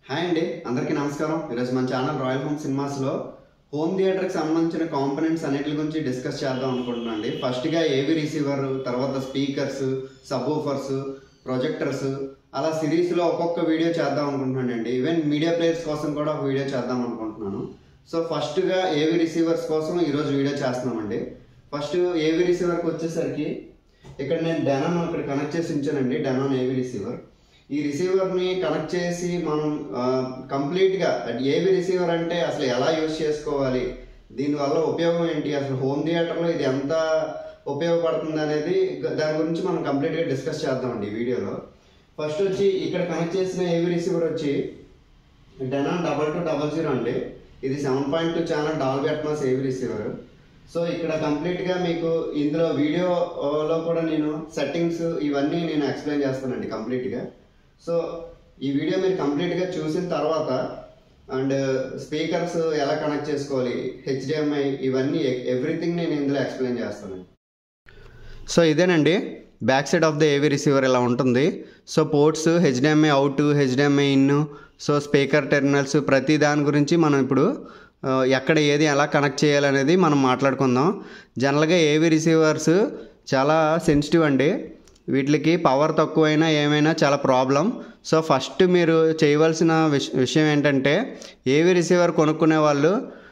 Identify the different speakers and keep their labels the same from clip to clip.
Speaker 1: hi అండి అందరికీ నమస్కారం ఈరోజు మన ఛానల్ రాయల్ హోమ్ సినిమాస్లో హోమ్ థియేటర్కి సంబంధించిన కాంపనెంట్స్ అన్నిటి గురించి డిస్కస్ చేద్దాం అనుకుంటున్నాను అండి ఫస్ట్గా ఏవి రిసీవర్ తర్వాత స్పీకర్స్ సబ్వూఫర్స్ ప్రొజెక్టర్స్ అలా సిరీస్లో ఒక్కొక్క వీడియో చేద్దాం అనుకుంటున్నాను అండి ఈవెన్ మీడియా ప్లేయర్స్ కోసం కూడా ఒక వీడియో చేద్దాం అనుకుంటున్నాను సో ఫస్ట్గా ఏవి రిసీవర్స్ కోసం ఈరోజు వీడియో చేస్తున్నామండి ఫస్ట్ ఏవి రిసీవర్కి వచ్చేసరికి ఇక్కడ నేను డెనాన్ ఇక్కడ కనెక్ట్ చేసి ఉంచానండి డెనాన్ ఏవి రిసీవర్ ఈ రిసీవర్ని కనెక్ట్ చేసి మనం కంప్లీట్గా ఏవి రిసీవర్ అంటే అసలు ఎలా యూజ్ చేసుకోవాలి దీనివల్ల ఉపయోగం ఏంటి అసలు హోమ్ థియేటర్లో ఇది ఎంత ఉపయోగపడుతుంది అనేది గ- దాని గురించి మనం కంప్లీట్గా డిస్కస్ చేద్దామండి ఈ వీడియోలో ఫస్ట్ వచ్చి ఇక్కడ కనెక్ట్ చేసిన ఏవి రిసీవర్ వచ్చి Denon double two double zero అండి ఇది seven point two channel Dolby Atmos AV receiver so ఇక్కడ కంప్లీట్గా మీకు ఇందులో వీడియోలో కూడా నేను సెట్టింగ్స్ ఇవన్నీ నేను ఎక్స్ప్లెయిన్ చేస్తానండి కంప్లీట్గా సో ఈ వీడియో మీరు కంప్లీట్గా చూసిన తర్వాత అండ్ స్పీకర్స్ ఎలా కనెక్ట్ చేసుకోవాలి హెచ్డిఎంఐ ఇవన్నీ ఎవ్రీథింగ్ నేను ఇందులో ఎక్స్ప్లెయిన్ చేస్తాను సో ఇదేనండి back side of the AV receiver ఇలా ఉంటుంది so ports HDMI out HDMI in so speaker terminals ప్రతి దాని గురించి మనం ఇప్పుడు ఆ, ఎక్కడ ఏది ఎలా కనెక్ట్ చేయాలనేది మనం మాట్లాడుకుందాం జనరల్గా ఏవి రిసీవర్స్ చాలా సెన్సిటివ్ అండి వీటికి పవర్ తక్కువైనా ఏమైనా చాలా ప్రాబ్లం సో ఫస్ట్ మీరు చేయవలసిన విష విషయం ఏంటంటే ఏవి రిసీవర్ కొనుక్కునే వాళ్ళు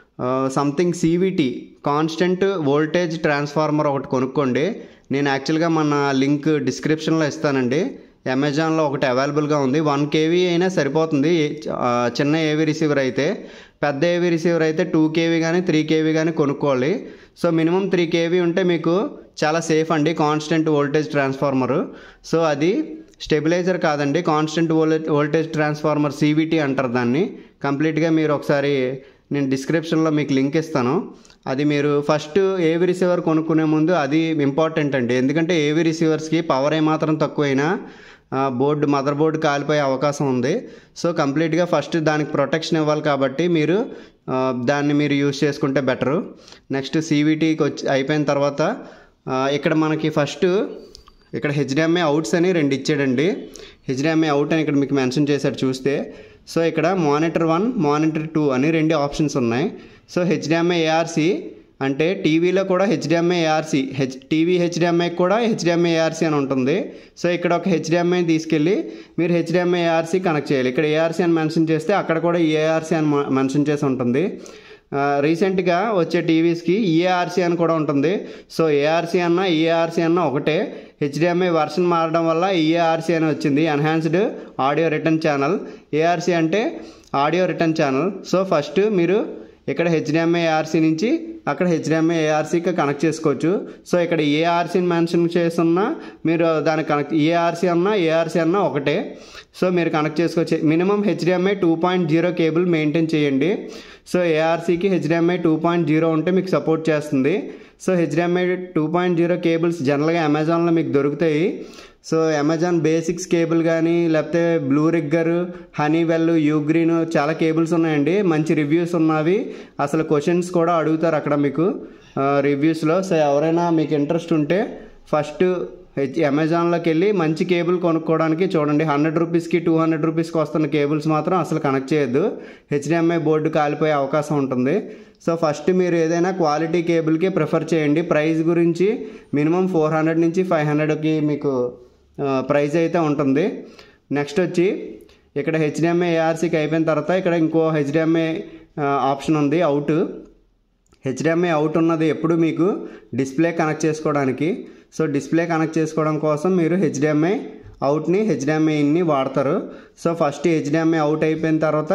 Speaker 1: something CVT constant voltage transformer ఒకటి కొనుక్కోండి నేను యాక్చువల్గా మన లింక్ డిస్క్రిప్షన్లో ఇస్తానండి అమెజాన్లో ఒకటి అవైలబుల్గా ఉంది వన్ కేవీ అయినా సరిపోతుంది ఏ- ఆ, చిన్న ఏవీ రిసీవర్ అయితే పెద్ద ఏవీ రిసీవర్ అయితే టూ కేవీ కానీ త్రీ కేవీ కానీ కొనుక్కోవాలి సో మినిమం త్రీ కేవీ ఉంటే మీకు చాలా సేఫ్ అండి కాన్స్టెంట్ వోల్టేజ్ ట్రాన్స్ఫార్మర్ సో అది స్టెబిలైజర్ కాదండి constant voltage voltage transformer CVT అంటారు దాన్ని కంప్లీట్గా మీరు ఒకసారి నేను డిస్క్రిప్షన్లో మీకు లింక్ ఇస్తాను అది మీరు ఫస్ట్ ఏవి రిసీవర్ కొనుక్కునే ముందు అది ఇంపార్టెంట్ అండి ఎందుకంటే ఏవి రిసీవర్స్కి పవర్ ఏమాత్రం తక్కువైనా ఆ, బోర్డు మదర్ బోర్డు కాలిపోయే అవకాశం ఉంది సో కంప్లీట్గా ఫస్ట్ దానికి ప్రొటెక్షన్ ఇవ్వాలి కాబట్టి మీరు ఆ, దాన్ని మీరు యూజ్ చేసుకుంటే బెటరు నెక్స్ట్ సీవీటీకి వచ్చి అయిపోయిన తర్వాత ఆ, ఇక్కడ మనకి ఫస్ట్ ఇక్కడ హెచ్డిఎంఐ అవుట్స్ అని రెండు ఇచ్చాడండి హెచ్డిఎంఐ అవుట్ అని ఇక్కడ మీకు మెన్షన్ చేశాడు చూస్తే సో ఇక్కడ మానిటర్ వన్ మానిటర్ టూ అని రెండు ఆప్షన్స్ ఉన్నాయి సో హెచ్డిఎంఐ ఏఆర్సి అంటే టీవీలో కూడా HDMI ARC H TV HDMI కూడా హెచ్డిఎంఐ ఏఆర్సి అని ఉంటుంది సో ఇక్కడ ఒక హెచ్డిఎంఐ తీసుకెళ్ళి మీరు హెచ్డిఎంఐ ఏఆర్సి కనెక్ట్ చేయాలి ఇక్కడ ఏఆర్సి అని మెన్షన్ చేస్తే అక్కడ కూడా ఏఆర్సి అని మెన్షన్ చేసి ఉంటుంది ఆ, రీసెంట్గా వచ్చే టీవీస్కి ఈఏఆర్సీ అని కూడా ఉంటుంది సో ఏఆర్సీ అన్న ఈఏఆర్సీ అన్న ఒకటే హెచ్డిఎంఐ వర్షన్ మారడం వల్ల ఈఏఆర్సీ అని వచ్చింది enhanced audio return channel ARC అంటే audio return channel so first మీరు ఇక్కడ హెచ్డిఎంఐ ఏఆర్సీ నుంచి అక్కడ హెచ్డిఎంఐ ఏఆర్సీకి కనెక్ట్ చేసుకోవచ్చు సో ఇక్కడ ఏఆర్సీని మెన్షన్ చేస్తున్నా మీరు దానికి కనెక్ట్ ఏఆర్సీ అన్నా ఏఆర్సీ అన్నా ఒకటే సో మీరు కనెక్ట్ చేసుకోవచ్చు minimum HDMI two point zero cable maintain చేయండి సో ఏఆర్సీకి హెచ్డిఎంఐ టూ పాయింట్ జీరో ఉంటే మీకు సపోర్ట్ చేస్తుంది so HDMI two point zero cables జనరల్గా అమెజాన్లో మీకు దొరుకుతాయి సో అమెజాన్ బేసిక్స్ కేబుల్ కానీ లేకపోతే బ్లూ రిగ్గర్ హనీవెల్ యూగ్రీన్ చాలా కేబుల్స్ ఉన్నాయండి మంచి రివ్యూస్ ఉన్నవి అసలు క్వశ్చన్స్ కూడా అడుగుతారు అక్కడ మీకు రివ్యూస్లో సో ఎవరైనా మీకు ఇంట్రెస్ట్ ఉంటే ఫస్ట్ హెచ్ అమెజాన్లోకి వెళ్ళి మంచి కేబుల్ కొనుక్కోవడానికి చూడండి హండ్రెడ్ రూపీస్కి టూ హండ్రెడ్ రూపీస్కి వస్తున్న కేబుల్స్ మాత్రం అసలు కనెక్ట్ చేయొద్దు హెచ్డిఎంఐ బోర్డు కాలిపోయే అవకాశం ఉంటుంది సో ఫస్ట్ మీరు ఏదైనా క్వాలిటీ కేబుల్కి ప్రిఫర్ చేయండి ప్రైస్ గురించి మినిమం ఫోర్ హండ్రెడ్ నుంచి ఫైవ్ హండ్రెడ్కి మీకు ప్రైస్ అయితే ఉంటుంది నెక్స్ట్ వచ్చి ఇక్కడ హెచ్డిఎంఐ ఏఆర్సీకి అయిపోయిన తర్వాత ఇక్కడ ఇంకో హెచ్డిఎంఐ ఆప్షన్ ఉంది అవుట్ హెచ్డిఎంఐ అవుట్ ఉన్నది ఎప్పుడు మీకు డిస్ప్లే కనెక్ట్ చేసుకోవడానికి సో డిస్ప్లే కనెక్ట్ చేసుకోవడం కోసం మీరు హెచ్డిఎంఐ అవుట్ని హెచ్డిఎంఐ ఇన్ని వాడతారు సో ఫస్ట్ హెచ్డిఎంఐ అవుట్ అయిపోయిన తర్వాత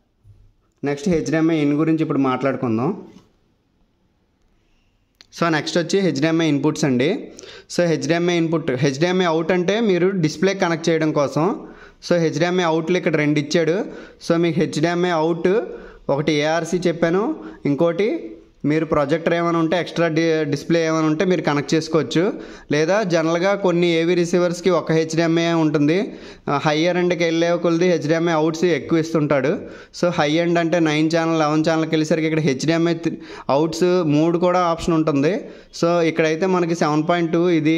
Speaker 1: నెక్స్ట్ హెచ్డిఎంఐ ఇన్ గురించి ఇప్పుడు మాట్లాడుకుందాం సో నెక్స్ట్ వచ్చి హెచ్డిఎంఐ ఇన్పుట్స్ అండి so HDMI input HDMI out అంటే మీరు డిస్ప్లే కనెక్ట్ చేయడం కోసం సో హెచ్డిఎంఐ అవుట్లు ఇక్కడ రెండు ఇచ్చాడు సో మీకు హెచ్డిఎంఐ అవుట్ ఒకటి ఏఆర్సీ చెప్పాను ఇంకోటి మీరు ప్రొజెక్టర్ ఏమైనా ఉంటే ఎక్స్ట్రా డి డిస్ప్లే ఏమైనా ఉంటే మీరు కనెక్ట్ చేసుకోవచ్చు లేదా జనరల్గా కొన్ని ఏవి రిసీవర్స్కి ఒక హెచ్డిఎంఐ ఉంటుంది హయ్యర్ ఎండ్కి వెళ్ళే కొలది హెచ్డిఎంఐ అవుట్స్ ఎక్కువ ఇస్తుంటాడు సో హై ఎండ్ అంటే నైన్ ఛానల్ లెవెన్ ఛానల్కి వెళ్ళేసరికి ఇక్కడ హెచ్డిఎంఐ అవుట్స్ మూడు కూడా ఆప్షన్ ఉంటుంది సో ఇక్కడైతే మనకి సెవెన్ పాయింట్ టూ ఇది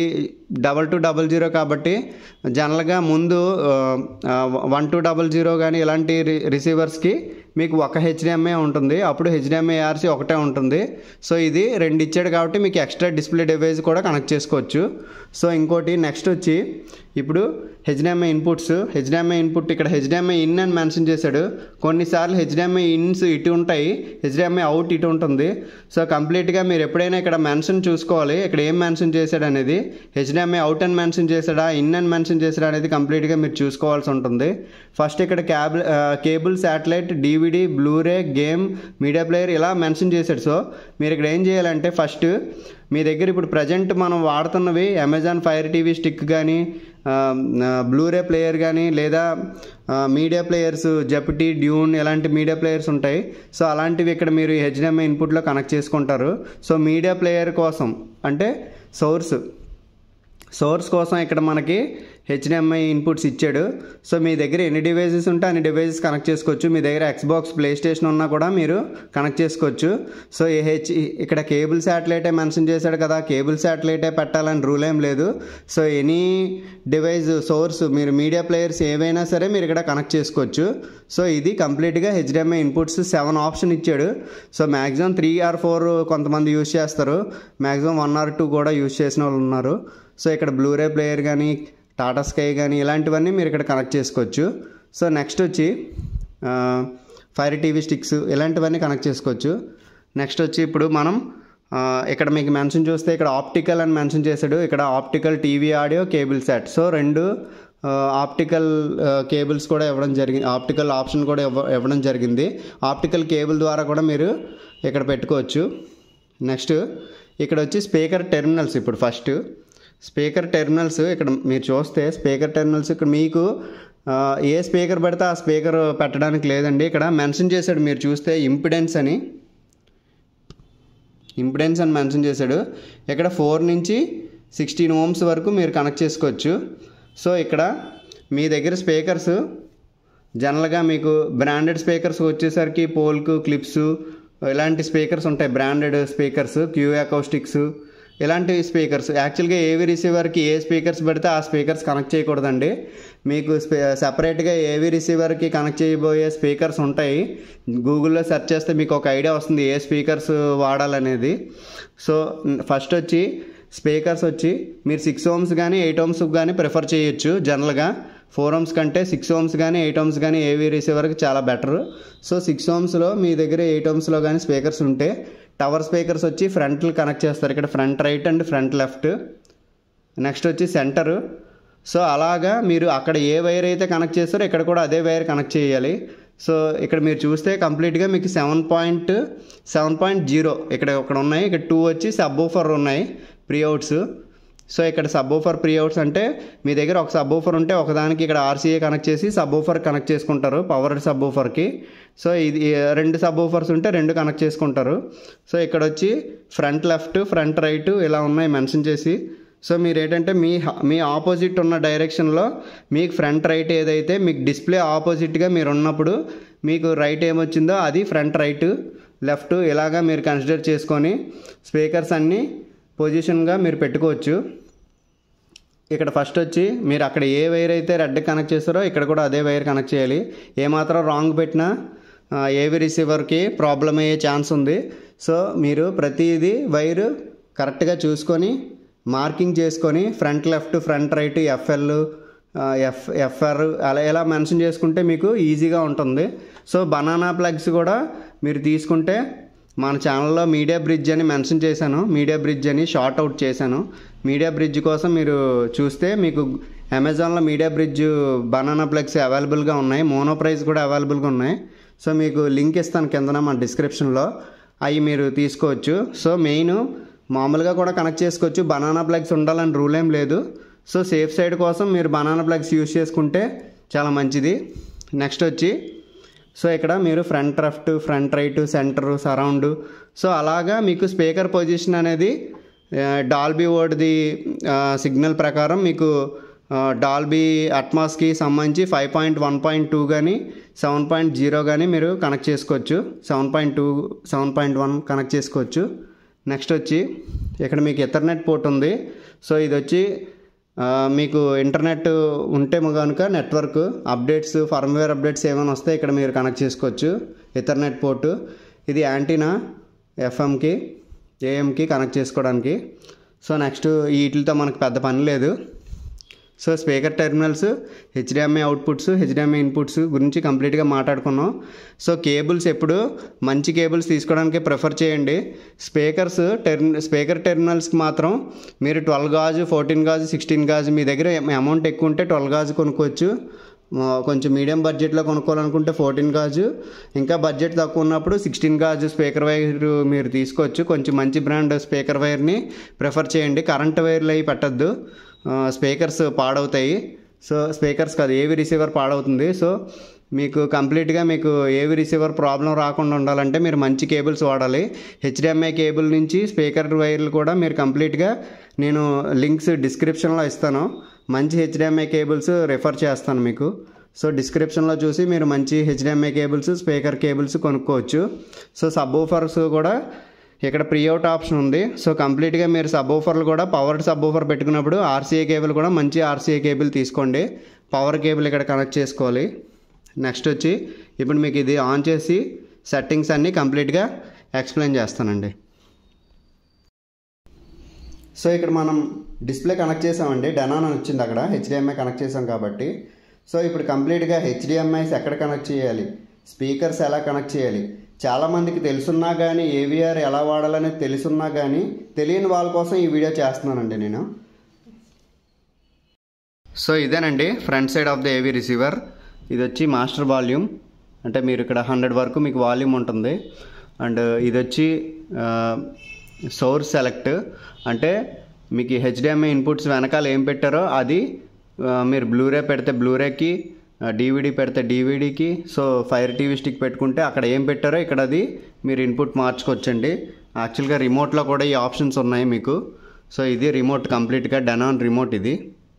Speaker 1: డబల్ టూ డబల్ జీరో కాబట్టి జనరల్గా ముందు వన్ టూ డబల్ జీరో కానీ ఇలాంటి రి రిసీవర్స్కి మీకు ఒక హెచ్డిఎంఏ ఉంటుంది అప్పుడు హెచ్డిఎంఏ ఆర్సీ ఒకటే ఉంటుంది సో ఇది రెండు ఇచ్చాడు కాబట్టి మీకు ఎక్స్ట్రా డిస్ప్లే డివైస్ కూడా కనెక్ట్ చేసుకోవచ్చు సో ఇంకోటి నెక్స్ట్ వచ్చి ఇప్పుడు హెచ్డిఎంఐ ఇన్పుట్స్ హెచ్డిఎంఐ ఇన్పుట్ ఇక్కడ హెచ్డిఎంఐ ఇన్ అని మెన్షన్ చేశాడు కొన్నిసార్లు హెచ్డిఎంఐ ఇన్స్ ఇటు ఉంటాయి హెచ్డిఎంఐ అవుట్ ఇటు ఉంటుంది సో కంప్లీట్గా మీరు ఎప్పుడైనా ఇక్కడ మెన్షన్ చూసుకోవాలి ఇక్కడ ఏం మెన్షన్ చేశాడు అనేది హెచ్డిఎంఐ అవుట్ అని మెన్షన్ చేశాడా ఇన్ అని మెన్షన్ చేశాడా అనేది కంప్లీట్గా మీరు చూసుకోవాల్సి ఉంటుంది ఫస్ట్ ఇక్కడ cable cable satellite DVD Blu-ray game media player ఇలా మెన్షన్ చేశాడు సో మీరు ఇక్కడ ఏం చేయాలంటే ఫస్ట్ మీ దగ్గర ఇప్పుడు ప్రజెంట్ మనం వాడుతున్నవి అమెజాన్ ఫైర్ టీవీ స్టిక్ కానీ బ్లూరే ప్లేయర్ కానీ లేదా మీడియా ప్లేయర్స్ జెప్టీ డ్యూన్ ఇలాంటి మీడియా ప్లేయర్స్ ఉంటాయి సో అలాంటివి ఇక్కడ మీరు హెచ్డిఎంఐ ఇన్పుట్లో కనెక్ట్ చేసుకుంటారు సో మీడియా ప్లేయర్ కోసం అంటే సోర్స్ సోర్స్ కోసం ఇక్కడ మనకి హెచ్డిఎంఐ ఇన్పుట్స్ ఇచ్చాడు సో మీ దగ్గర ఎన్ని డివైజెస్ ఉంటే అన్ని డివైజెస్ కనెక్ట్ చేసుకోవచ్చు మీ దగ్గర ఎక్స్బాక్స్ ప్లే స్టేషన్ ఉన్నా కూడా మీరు కనెక్ట్ చేసుకోవచ్చు సో ఈ హెచ్ ఇక్కడ కేబుల్ శాటిలైటే మెన్షన్ చేశాడు కదా కేబుల్ శాటిలైటే పెట్టాలని రూల్ ఏం లేదు సో ఎనీ డివైజ్ సోర్స్ మీరు మీడియా ప్లేయర్స్ ఏవైనా సరే మీరు ఇక్కడ కనెక్ట్ చేసుకోవచ్చు సో ఇది కంప్లీట్గా హెచ్డిఎంఐ ఇన్పుట్స్ సెవెన్ ఆప్షన్ ఇచ్చాడు so maximum three or four కొంతమంది యూజ్ చేస్తారు మ్యాక్సిమం వన్ ఆర్ టూ కూడా యూజ్ చేసిన వాళ్ళు ఉన్నారు సో ఇక్కడ బ్లూరే ప్లేయర్ కానీ టాటా స్కై కానీ ఇలాంటివన్నీ మీరు ఇక్కడ కనెక్ట్ చేసుకోవచ్చు సో నెక్స్ట్ వచ్చి ఫైర్ టీవీ స్టిక్స్ ఇలాంటివన్నీ కనెక్ట్ చేసుకోవచ్చు నెక్స్ట్ వచ్చి ఇప్పుడు మనం ఆ, ఇక్కడ మీకు మెన్షన్ చూస్తే ఇక్కడ ఆప్టికల్ అని మెన్షన్ చేశాడు ఇక్కడ optical TV audio cable set so రెండు ఆప్టికల్ కేబుల్స్ కూడా ఇవ్వడం జరిగింది ఆప్టికల్ ఆప్షన్ కూడా ఇవ్వ ఇవ్వడం జరిగింది ఆప్టికల్ కేబుల్ ద్వారా కూడా మీరు ఇక్కడ పెట్టుకోవచ్చు నెక్స్ట్ ఇక్కడ వచ్చి స్పీకర్ టెర్మినల్స్ ఇప్పుడు ఫస్ట్ స్పీకర్ టెర్మినల్స్ ఇక్కడ మీరు చూస్తే స్పీకర్ టెర్మినల్స్ ఇక్కడ మీకు ఆ, ఏ స్పీకర్ పెడితే ఆ స్పీకర్ పెట్టడానికి లేదండి ఇక్కడ మెన్షన్ చేశాడు మీరు చూస్తే ఇంపిడెన్స్ అని ఇంపిడెన్స్ అని మెన్షన్ చేశాడు ఇక్కడ ఫోర్ నుంచి సిక్స్టీన్ ఓమ్స్ వరకు మీరు కనెక్ట్ చేసుకోవచ్చు సో ఇక్కడ మీ దగ్గర స్పీకర్స్ జనరల్గా మీకు బ్రాండెడ్ స్పీకర్స్ వచ్చేసరికి పోల్కు క్లిప్స్ ఇలాంటి స్పీకర్స్ ఉంటాయి బ్రాండెడ్ స్పీకర్స్ క్యూ అకౌస్టిక్స్ ఇలాంటి స్పీకర్స్ యాక్చువల్గా ఏవి రిసీవర్కి ఏ స్పీకర్స్ పెడితే ఆ స్పీకర్స్ కనెక్ట్ చేయకూడదండి మీకు స్పే సపరేట్గా ఏవి రిసీవర్కి కనెక్ట్ చేయబోయే స్పీకర్స్ ఉంటాయి గూగుల్లో సెర్చ్ చేస్తే మీకు ఒక ఐడియా వస్తుంది ఏ స్పీకర్స్ వాడాలనేది సో ఫస్ట్ వచ్చి స్పీకర్స్ వచ్చి మీరు సిక్స్ ఓమ్స్ కానీ ఎయిట్ ఓమ్స్ కానీ ప్రిఫర్ చేయొచ్చు జనరల్గా ఫోర్ ఓమ్స్ కంటే సిక్స్ ఓమ్స్ కానీ ఎయిట్ ఓమ్స్ కానీ ఏవి రిసీవర్కి చాలా బెటర్ సో సిక్స్ ఓమ్స్లో మీ దగ్గర ఎయిట్ ఓమ్స్లో కానీ స్పీకర్స్ ఉంటే టవర్ స్పీకర్స్ వచ్చి ఫ్రంట్లు కనెక్ట్ చేస్తారు ఇక్కడ front right and front left next వచ్చి సెంటరు సో అలాగా మీరు అక్కడ ఏ వైర్ అయితే కనెక్ట్ చేస్తారో ఇక్కడ కూడా అదే వైర్ కనెక్ట్ చేయాలి సో ఇక్కడ మీరు చూస్తే కంప్లీట్గా మీకు seven point seven point zero ఇక్కడ ఇక్కడ ఉన్నాయి ఇక్కడ టూ వచ్చి సబ్ ఊఫర్ ఉన్నాయి ప్రీ అవుట్స్ సో ఇక్కడ సబ్ ఊఫర్ ప్రీ అవుట్స్ అంటే మీ దగ్గర ఒక సబ్ ఊఫర్ ఉంటే ఒకదానికి ఇక్కడ ఆర్సీఏ కనెక్ట్ చేసి సబ్ ఊఫర్ కనెక్ట్ చేసుకుంటారు పవర్ సబ్ ఊఫర్కి సో ఇది రెండు సబ్ ఊఫర్స్ ఉంటే రెండు కనెక్ట్ చేసుకుంటారు సో ఇక్కడ వచ్చి ఫ్రంట్ లెఫ్ట్ ఫ్రంట్ రైట్ ఇలా ఉన్నాయి మెన్షన్ చేసి సో మీరు ఏంటంటే మీ హ- మీ ఆపోజిట్ ఉన్న డైరెక్షన్లో మీకు ఫ్రంట్ రైట్ ఏదైతే మీకు డిస్ప్లే ఆపోజిట్గా మీరు ఉన్నప్పుడు మీకు రైట్ ఏమొచ్చిందో అది ఫ్రంట్ రైట్ లెఫ్ట్ ఇలాగా మీరు కన్సిడర్ చేసుకొని స్పీకర్స్ అన్నీ పొజిషన్గా మీరు పెట్టుకోవచ్చు ఇక్కడ ఫస్ట్ వచ్చి మీరు అక్కడ ఏ వైర్ అయితే రెడ్ కనెక్ట్ చేస్తారో ఇక్కడ కూడా అదే వైర్ కనెక్ట్ చేయాలి ఏమాత్రం రాంగ్ పెట్టినా ఆ, ఏవి రిసీవర్కి ప్రాబ్లం అయ్యే ఛాన్స్ ఉంది సో మీరు ప్రతిదీ వైర్ కరెక్ట్గా చూసుకొని మార్కింగ్ చేసుకొని front left front right FL F FR అలా ఎలా మెన్షన్ చేసుకుంటే మీకు ఈజీగా ఉంటుంది సో బనానా ప్లగ్స్ కూడా మీరు తీసుకుంటే మన ఛానల్లో మీడియా బ్రిడ్జ్ అని మెన్షన్ చేశాను మీడియా బ్రిడ్జ్ అని షార్ట్ అవుట్ చేశాను మీడియా బ్రిడ్జ్ కోసం మీరు చూస్తే మీకు అమెజాన్లో మీడియా బ్రిడ్జ్ బనానా ప్లగ్స్ అవైలబుల్గా ఉన్నాయి మోనో ప్రైస్ కూడా అవైలబుల్గా ఉన్నాయి సో మీకు లింక్ ఇస్తాను కిందన మన డిస్క్రిప్షన్లో అవి మీరు తీసుకోవచ్చు సో మెయిన్ మామూలుగా కూడా కనెక్ట్ చేసుకోవచ్చు బనానా ప్లగ్స్ ఉండాలని రూల్ ఏం లేదు సో సేఫ్ సైడ్ కోసం మీరు బనానా ప్లగ్స్ యూస్ చేసుకుంటే చాలా మంచిది నెక్స్ట్ వచ్చి సో ఇక్కడ మీరు front left front right centre surround so అలాగా మీకు స్పీకర్ పొజిషన్ అనేది డాల్బీ వర్డ్ది సిగ్నల్ ప్రకారం మీకు డాల్బీ అట్మాస్కి సంబంధించి five point one point two కానీ సెవెన్ పాయింట్ జీరో కానీ మీరు కనెక్ట్ చేసుకోవచ్చు seven point two seven point one connect చేసుకోవచ్చు నెక్స్ట్ వచ్చి ఇక్కడ మీకు ఎథర్నెట్ పోర్ట్ ఉంది సో ఇది వచ్చి ఆ, మీకు ఇంటర్నెట్ ఉంటే కనుక నెట్వర్క్ అప్డేట్స్ ఫర్మ్వేర్ అప్డేట్స్ ఏమైనా వస్తే ఇక్కడ మీరు కనెక్ట్ చేసుకోవచ్చు ఇథర్నెట్ పోర్టు ఇది యాంటీనా ఎఫ్ఎంకి ఏఎంకి కనెక్ట్ చేసుకోవడానికి సో నెక్స్ట్ వీటితో మనకు పెద్ద పని లేదు so speaker terminals HDMI outputs HDMI inputs గురించి కంప్లీట్గా మాట్లాడుకున్నాం సో కేబుల్స్ ఎప్పుడు మంచి కేబుల్స్ తీసుకోవడానికి ప్రిఫర్ చేయండి స్పీకర్స్ టెర్ స్పీకర్ టెర్మినల్స్కి మాత్రం మీరు ట్వెల్వ్ గాజు ఫోర్టీన్ గాజు సిక్స్టీన్ గాజు మీ దగ్గర అమౌంట్ ఎక్కువ ఉంటే ట్వెల్వ్ గాజు కొనుక్కోవచ్చు ఆ, కొంచెం మీడియం బడ్జెట్లో కొనుక్కోవాలనుకుంటే ఫోర్టీన్ గాజు ఇంకా బడ్జెట్ తక్కువ ఉన్నప్పుడు సిక్స్టీన్ గాజు స్పీకర్ వైర్ మీరు తీసుకోవచ్చు కొంచెం మంచి బ్రాండ్ స్పీకర్ వైర్ని ప్రిఫర్ చేయండి కరెంట్ వైర్లు అవి పెట్టద్దు స్పీకర్స్ పాడవుతాయి సో స్పీకర్స్ కాదు ఏవి రిసీవర్ పాడవుతుంది సో మీకు కంప్లీట్గా మీకు ఏవి రిసీవర్ ప్రాబ్లం రాకుండా ఉండాలంటే మీరు మంచి కేబుల్స్ వాడాలి హెచ్డిఎంఐ కేబుల్ నుంచి స్పీకర్ వైర్లు కూడా మీరు కంప్లీట్గా నేను లింక్స్ డిస్క్రిప్షన్లో ఇస్తాను మంచి హెచ్డిఎంఐ కేబుల్స్ రెఫర్ చేస్తాను మీకు సో డిస్క్రిప్షన్లో చూసి మీరు మంచి హెచ్డిఎంఐ కేబుల్స్ స్పీకర్ కేబుల్స్ కొనుక్కోవచ్చు సో సబ్ ఊఫర్స్ కూడా ఇక్కడ ప్రీ అవుట్ ఆప్షన్ ఉంది సో కంప్లీట్గా మీరు సబ్ ఊఫర్లు కూడా పవర్డ్ సబ్ ఊఫర్ పెట్టుకున్నప్పుడు ఆర్సీఏ కేబుల్ కూడా మంచి ఆర్సీఏ కేబుల్ తీసుకోండి పవర్ కేబుల్ ఇక్కడ కనెక్ట్ చేసుకోవాలి నెక్స్ట్ వచ్చి ఇప్పుడు మీకు ఇది ఆన్ చేసి సెట్టింగ్స్ అన్నీ కంప్లీట్గా ఎక్స్ప్లెయిన్ చేస్తానండి సో ఇక్కడ మనం డిస్ప్లే కనెక్ట్ చేసామండి డెనాన్ అని వచ్చింది అక్కడ హెచ్డిఎంఐ కనెక్ట్ చేసాం కాబట్టి సో ఇప్పుడు కంప్లీట్గా హెచ్డిఎంఐస్ ఎక్కడ కనెక్ట్ చేయాలి స్పీకర్స్ ఎలా కనెక్ట్ చేయాలి చాలామందికి తెలుసున్నా కానీ ఏవిఆర్ ఎలా వాడాలనేది తెలుసున్నా కానీ తెలియని వాళ్ళ కోసం ఈ వీడియో చేస్తున్నానండి నేను సో ఇదేనండి front side of the AV receiver ఇది వచ్చి మాస్టర్ వాల్యూమ్ అంటే మీరు ఇక్కడ హండ్రెడ్ వరకు మీకు వాల్యూమ్ ఉంటుంది అండ్ ఇది వచ్చి సోర్స్ సెలెక్ట్ అంటే మీకు హెచ్డిఎంఐ ఇన్పుట్స్ వెనకాల ఏం పెట్టారో అది ఆ, మీరు బ్లూరే పెడితే బ్లూరేకి డీవీడీ పెడితే డీవీడీకి సో ఫైర్ టీవీ స్టిక్ పెట్టుకుంటే అక్కడ ఏం పెట్టారో ఇక్కడ అది మీరు ఇన్పుట్ మార్చుకోవచ్చండి యాక్చువల్గా రిమోట్లో కూడా ఈ ఆప్షన్స్ ఉన్నాయి మీకు సో ఇది రిమోట్ కంప్లీట్గా డెనాన్ రిమోట్ ఇది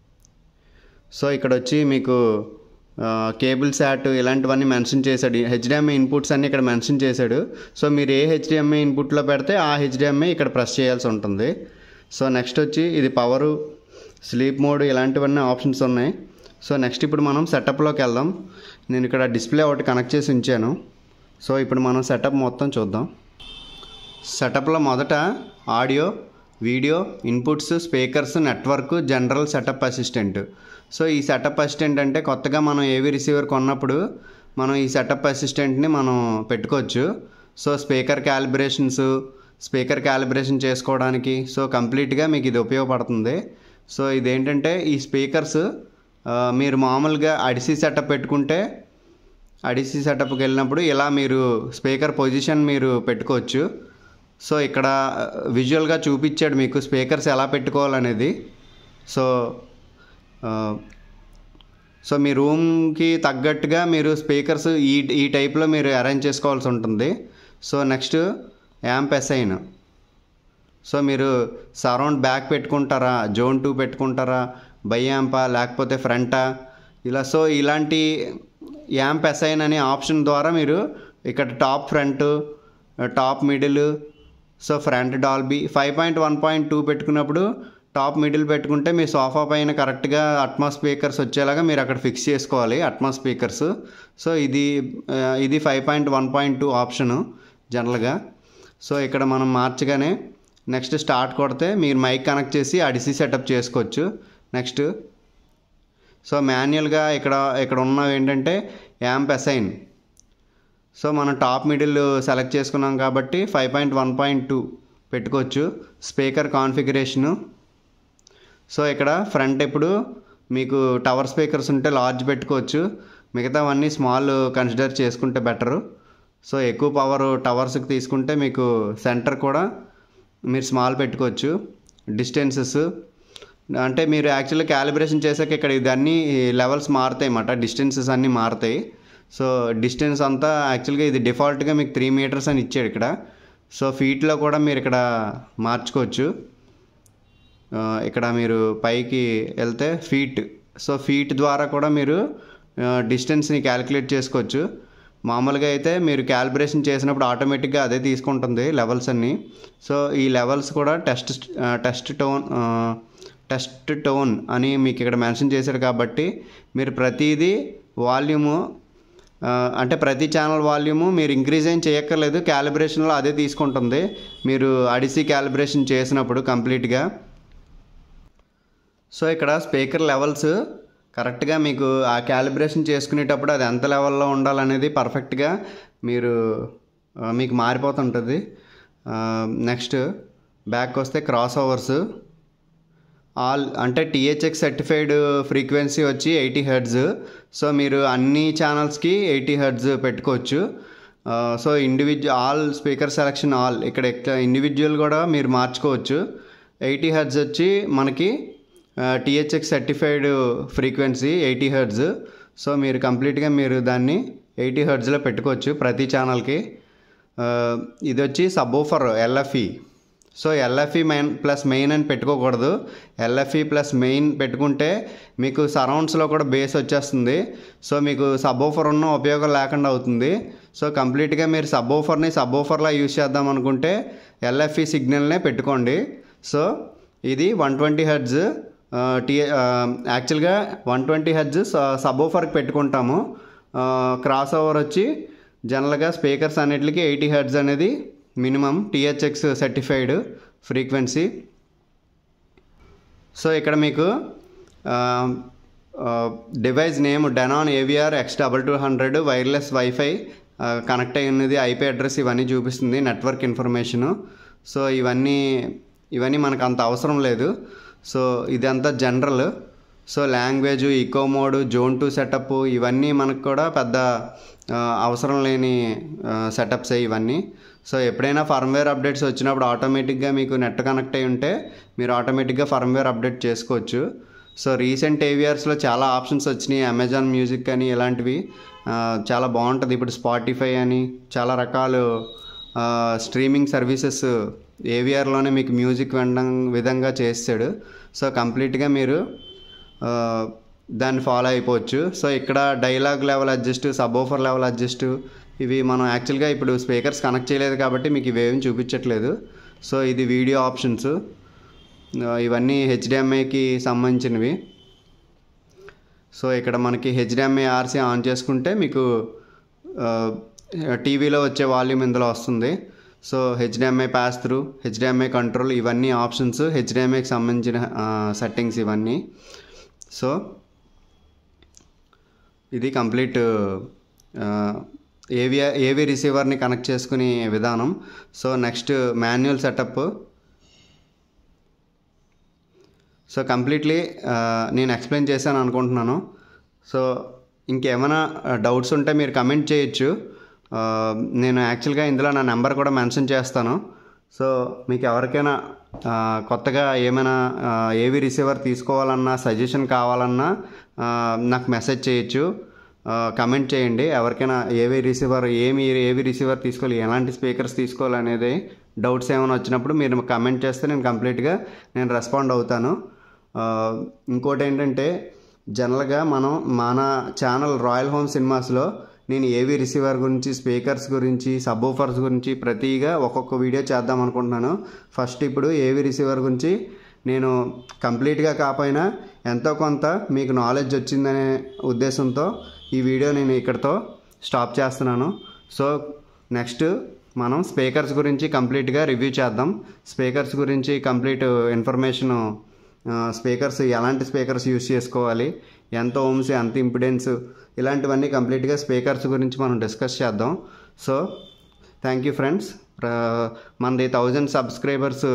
Speaker 1: సో ఇక్కడ వచ్చి మీకు ఆ, కేబుల్ శాట్ ఇలాంటివన్నీ మెన్షన్ చేశాడు హెచ్డిఎంఐ ఇన్పుట్స్ అన్ని ఇక్కడ మెన్షన్ చేశాడు సో మీరు ఏ హెచ్డిఎంఐ ఇన్పుట్లో పెడితే ఆ హెచ్డిఎంఐ ఇక్కడ ప్రెస్ చేయాల్సి ఉంటుంది సో నెక్స్ట్ వచ్చి ఇది పవరు స్లీప్ మోడ్ ఇలాంటివన్నీ ఆప్షన్స్ ఉన్నాయి సో నెక్స్ట్ ఇప్పుడు మనం సెటప్లోకి వెళ్దాం నేను ఇక్కడ డిస్ప్లే ఒకటి కనెక్ట్ చేసి ఉంచాను సో ఇప్పుడు మనం సెటప్ మొత్తం చూద్దాం సెటప్లో మొదట audio video inputs speakers network general setup assistant so ఈ సెటప్ అసిస్టెంట్ అంటే కొత్తగా మనం ఏవి రిసీవర్ కొన్నప్పుడు మనం ఈ సెటప్ అసిస్టెంట్ని మనం పెట్టుకోవచ్చు so speaker calibrations speaker calibration చేసుకోవడానికి సో కంప్లీట్గా మీకు ఇది ఉపయోగపడుతుంది సో ఇదేంటంటే ఈ స్పీకర్స్ మీరు మామూలుగా అడిసి సెటప్ పెట్టుకుంటే అడిసి సెటప్కి వెళ్ళినప్పుడు ఇలా మీరు స్పీకర్ పొజిషన్ మీరు పెట్టుకోవచ్చు సో ఇక్కడ విజువల్గా చూపించాడు మీకు స్పీకర్స్ ఎలా పెట్టుకోవాలనేది సో ఆ, సో మీ రూమ్కి తగ్గట్టుగా మీరు స్పీకర్స్ ఈ ఈ టైప్లో మీరు అరేంజ్ చేసుకోవాల్సి ఉంటుంది so next amp assign so మీరు సరౌండ్ బ్యాక్ పెట్టుకుంటారా జోన్ టూ పెట్టుకుంటారా బై యాంపా లేకపోతే ఫ్రంటా ఇలా సో ఇలాంటి యాంప్ అసైన్ అనే ఆప్షన్ ద్వారా మీరు ఇక్కడ top front top middle so front Dolby five point one point two పెట్టుకున్నప్పుడు టాప్ మిడిల్ పెట్టుకుంటే మీ సోఫా పైన కరెక్ట్గా అట్మా స్పీకర్స్ వచ్చేలాగా మీరు అక్కడ ఫిక్స్ చేసుకోవాలి అట్మా స్పీకర్స్ సో ఇది ఆ, ఇది five point one point two option జనరల్గా సో ఇక్కడ మనం మార్చగానే నెక్స్ట్ స్టార్ట్ కొడితే మీరు మైక్ కనెక్ట్ చేసి అడిసి సెటప్ చేసుకోవచ్చు నెక్స్ట్ సో మాన్యువల్గా ఇక్కడ ఇక్కడ ఉన్నవి ఏంటంటే యాంప్ అసైన్ సో మనం టాప్ మిడిల్ సెలెక్ట్ చేసుకున్నాం కాబట్టి five point one point two పెట్టుకోవచ్చు స్పీకర్ కాన్ఫిగరేషను సో ఇక్కడ ఫ్రంట్ ఇప్పుడు మీకు టవర్ స్పీకర్స్ ఉంటే లార్జ్ పెట్టుకోవచ్చు మిగతావన్నీ స్మాల్ కన్సిడర్ చేసుకుంటే బెటరు సో ఎక్కువ పవర్ టవర్స్కి తీసుకుంటే మీకు సెంటర్ కూడా మీరు స్మాల్ పెట్టుకోవచ్చు డిస్టెన్సెస్ అంటే మీరు యాక్చువల్లీ క్యాలిబ్రేషన్ చేశాక ఇక్కడ ఇదన్నీ లెవెల్స్ మారుతాయి అన్నమాట డిస్టెన్సెస్ అన్నీ మారుతాయి సో డిస్టెన్స్ అంతా యాక్చువల్గా ఇది డిఫాల్ట్గా మీకు త్రీ మీటర్స్ అని ఇచ్చాడు ఇక్కడ సో ఫీట్లో కూడా మీరు ఇక్కడ మార్చుకోవచ్చు ఆ, ఇక్కడ మీరు పైకి వెళ్తే ఫీట్ సో ఫీట్ ద్వారా కూడా మీరు డిస్టెన్స్ని క్యాలిక్యులేట్ చేసుకోవచ్చు మామూలుగా అయితే మీరు క్యాలిబ్రేషన్ చేసినప్పుడు ఆటోమేటిక్గా అదే తీసుకుంటుంది లెవెల్స్ అన్నీ సో ఈ లెవెల్స్ కూడా test test tone test tone అని మీకు ఇక్కడ మెన్షన్ చేశాడు కాబట్టి మీరు ప్రతిదీ వాల్యూము ఆ, అంటే ప్రతి ఛానల్ వాల్యూము మీరు ఇంక్రీజ్ ఏం చేయక్కర్లేదు క్యాలిబ్రేషన్లో అదే తీసుకుంటుంది మీరు అడిసి క్యాలిబ్రేషన్ చేసినప్పుడు కంప్లీట్గా సో ఇక్కడ స్పీకర్ లెవెల్స్ కరెక్ట్గా మీకు ఆ క్యాలిబ్రేషన్ చేసుకునేటప్పుడు అది ఎంత లెవెల్లో ఉండాలనేది పర్ఫెక్ట్గా మీరు ఆ, మీకు మారిపోతుంటుంది నెక్స్ట్ బ్యాక్ వస్తే క్రాస్ ఓవర్స్ ఆల్ అంటే టీహెచ్ఎక్స్ సర్టిఫైడ్ ఫ్రీక్వెన్సీ వచ్చి ఎయిటీ హెడ్స్ సో మీరు అన్ని ఛానల్స్కి ఎయిటీ హెడ్స్ పెట్టుకోవచ్చు ఆ, so individual all speaker selection all ఇక్కడ ఇండివిజువల్ కూడా మీరు మార్చుకోవచ్చు ఎయిటీ హెడ్స్ వచ్చి మనకి THX certified frequency eighty hertz so మీరు కంప్లీట్గా మీరు దాన్ని ఎయిటీ హెడ్స్లో పెట్టుకోవచ్చు ప్రతి ఛానల్కి ఆ, ఇది వచ్చి subwoofer LFE so LFE main plus main అని పెట్టుకోకూడదు ఎల్ఎఫ్ఈ ప్లస్ మెయిన్ పెట్టుకుంటే మీకు సరౌండ్స్లో కూడా బేస్ వచ్చేస్తుంది సో మీకు సబ్బోఫర్ ఉన్న ఉపయోగం లేకుండా అవుతుంది సో కంప్లీట్గా మీరు సబ్బోఫర్ని సబ్బోఫర్లా యూజ్ చేద్దాం అనుకుంటే ఎల్ఎఫ్ఈ సిగ్నల్నే పెట్టుకోండి సో ఇది వన్ ట్వంటీ హెడ్స్ టీ యాక్చువల్గా వన్ ట్వంటీ హెడ్స్ సబ్బోఫర్కి పెట్టుకుంటాము క్రాస్ ఓవర్ వచ్చి జనరల్గా స్పీకర్స్ అన్నిటికి ఎయిటీ హెడ్స్ అనేది minimum THX certified frequency so ఇక్కడ మీకు device name Denon AVR X double two hundred wireless WiFi connect అయి ఉన్నది ఐపీ అడ్రస్ ఇవన్నీ చూపిస్తుంది నెట్వర్క్ ఇన్ఫర్మేషను సో ఇవన్నీ ఇవన్నీ మనకు అంత అవసరం లేదు సో ఇదంతా general so language eco mode zone two setup ఇవన్నీ మనకు కూడా పెద్ద ఆ, అవసరం లేని సెటప్స్ ఇవన్నీ సో ఎప్పుడైనా ఫర్మ్వేర్ అప్డేట్స్ వచ్చినప్పుడు ఆటోమేటిక్గా మీకు నెట్ కనెక్ట్ అయి ఉంటే మీరు ఆటోమేటిక్గా ఫర్మ్వేర్ అప్డేట్ చేసుకోవచ్చు సో రీసెంట్ ఏవియర్స్లో చాలా ఆప్షన్స్ వచ్చినాయి అమెజాన్ మ్యూజిక్ అని ఇలాంటివి ఆ, చాలా బాగుంటుంది ఇప్పుడు స్పాటిఫై అని చాలా రకాలు స్ట్రీమింగ్ సర్వీసెస్ ఏవిఆర్లోనే మీకు మ్యూజిక్ వినడం విధంగా చేస్తాడు సో కంప్లీట్గా మీరు ఆ, దాన్ని ఫాలో అయిపోవచ్చు సో ఇక్కడ dialogue level adjust subwoofer level adjust ఇవి మనం యాక్చువల్గా ఇప్పుడు స్పీకర్స్ కనెక్ట్ చేయలేదు కాబట్టి మీకు ఇవేమి చూపించట్లేదు సో ఇది వీడియో ఆప్షన్స్ ఆ, ఇవన్నీ హెచ్డిఎంఐకి సంబంధించినవి సో ఇక్కడ మనకి హెచ్డిఎంఐ ఆర్సీ ఆన్ చేసుకుంటే మీకు టీవీలో వచ్చే వాల్యూమ్ ఇందులో వస్తుంది so HDMI pass through HDMI control ఇవన్నీ ఆప్షన్స్ హెచ్డిఎంఐకి సంబంధించిన సెట్టింగ్స్ ఇవన్నీ సో ఇది కంప్లీట్ ఏవి ఏవి రిసీవర్ని కనెక్ట్ చేసుకునే విధానం so next manual setup so completely నేను ఎక్స్ప్లెయిన్ చేశాను అనుకుంటున్నాను సో ఇంకేమైనా డౌట్స్ ఉంటే మీరు కమెంట్ చేయొచ్చు ఆ, నేను యాక్చువల్గా ఇందులో నా నెంబర్ కూడా మెన్షన్ చేస్తాను సో మీకు ఎవరికైనా ఆ, కొత్తగా ఏమైనా ఆ, ఏవి రిసీవర్ తీసుకోవాలన్నా సజెషన్ కావాలన్నా ఆ, నాకు మెసేజ్ చేయొచ్చు కమెంట్ చేయండి ఎవరికైనా ఏవి రిసీవర్ ఏమి ఏవి రిసీవర్ తీసుకోవాలి ఎలాంటి స్పీకర్స్ తీసుకోవాలి అనేది డౌట్స్ ఏమైనా వచ్చినప్పుడు మీరు కమెంట్ చేస్తే నేను కంప్లీట్గా నేను రెస్పాండ్ అవుతాను ఆ, ఇంకోటి ఏంటంటే జనరల్గా మనం మన ఛానల్ రాయల్ హోమ్ సినిమాస్లో నేను ఏవి రిసీవర్ గురించి స్పీకర్స్ గురించి సబ్బూఫర్స్ గురించి ప్రతిగా ఒక్కొక్క వీడియో చేద్దాం అనుకుంటున్నాను ఫస్ట్ ఇప్పుడు ఏవి రిసీవర్ గురించి నేను కంప్లీట్గా కాకపోయినా ఎంతో కొంత మీకు నాలెడ్జ్ వచ్చిందనే ఉద్దేశంతో ఈ వీడియో నేను ఇక్కడితో స్టాప్ చేస్తున్నాను సో నెక్స్ట్ మనం స్పీకర్స్ గురించి కంప్లీట్గా రివ్యూ చేద్దాం స్పీకర్స్ గురించి కంప్లీట్ ఇన్ఫర్మేషను స్పీకర్స్ ఎలాంటి స్పీకర్స్ యూస్ చేసుకోవాలి ఎంత ఓమ్స్ ఎంత ఇంపిడెన్స్ ఇలాంటివన్నీ కంప్లీట్గా స్పీకర్స్ గురించి మనం డిస్కస్ చేద్దాం సో థ్యాంక్ యూ ఫ్రెండ్స్ మనది థౌజండ్ సబ్స్క్రైబర్స్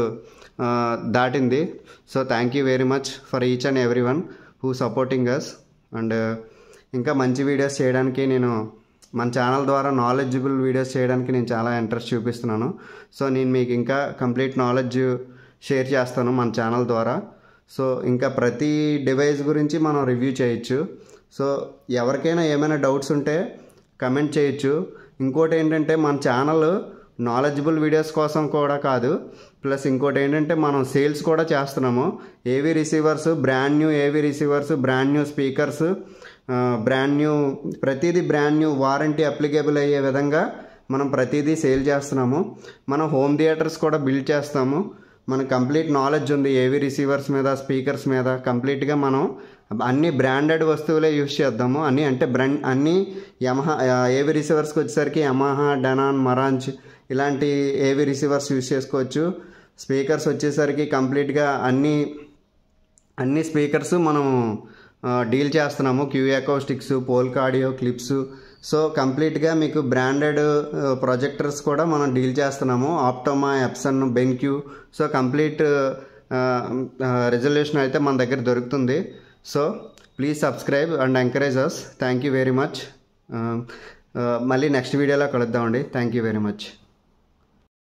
Speaker 1: దాటింది so thank you very much for each and every one who supporting us and ఇంకా మంచి వీడియోస్ చేయడానికి నేను మన ఛానల్ ద్వారా నాలెడ్జబుల్ వీడియోస్ చేయడానికి నేను చాలా ఇంట్రెస్ట్ చూపిస్తున్నాను సో నేను మీకు ఇంకా కంప్లీట్ నాలెడ్జ్ షేర్ చేస్తాను మన ఛానల్ ద్వారా సో ఇంకా ప్రతి డివైస్ గురించి మనం రివ్యూ చేయొచ్చు సో ఎవరికైనా ఏమైనా డౌట్స్ ఉంటే కమెంట్ చేయొచ్చు ఇంకోటి ఏంటంటే మన ఛానల్ నాలెడ్జబుల్ వీడియోస్ కోసం కూడా కాదు ప్లస్ ఇంకోటి ఏంటంటే మనం సేల్స్ కూడా చేస్తున్నాము AV receivers brand new AV receivers brand new speakers brand new ప్రతిదీ బ్రాండ్ న్యూ వారంటీ అప్లికేబుల్ అయ్యే విధంగా మనం ప్రతిదీ సేల్ చేస్తున్నాము మనం హోమ్ థియేటర్స్ కూడా బిల్డ్ చేస్తాము మనకు కంప్లీట్ నాలెడ్జ్ ఉంది ఏవి రిసీవర్స్ మీద స్పీకర్స్ మీద కంప్లీట్గా మనం అన్ని బ్రాండెడ్ వస్తువులే యూస్ చేద్దాము అన్ని అంటే బ్రాండ్ అన్ని యమహా ఏవి రిసీవర్స్కి వచ్చేసరికి యమహా డెనాన్ మరాంజ్ ఇలాంటి ఏవి రిసీవర్స్ యూస్ చేసుకోవచ్చు స్పీకర్స్ వచ్చేసరికి కంప్లీట్గా అన్ని అన్ని స్పీకర్స్ మనం డీల్ చేస్తున్నాము Q Acoustics Polk Audio Klipsch so కంప్లీట్గా మీకు బ్రాండెడ్ ప్రొజెక్టర్స్ కూడా మనం డీల్ చేస్తున్నాము Optoma Epson BenQ so complete resolution అయితే మన దగ్గర దొరుకుతుంది so please subscribe and encourage us thank you very much మళ్ళీ నెక్స్ట్ వీడియోలో కలుద్దామండి థ్యాంక్ యూ వెరీ మచ్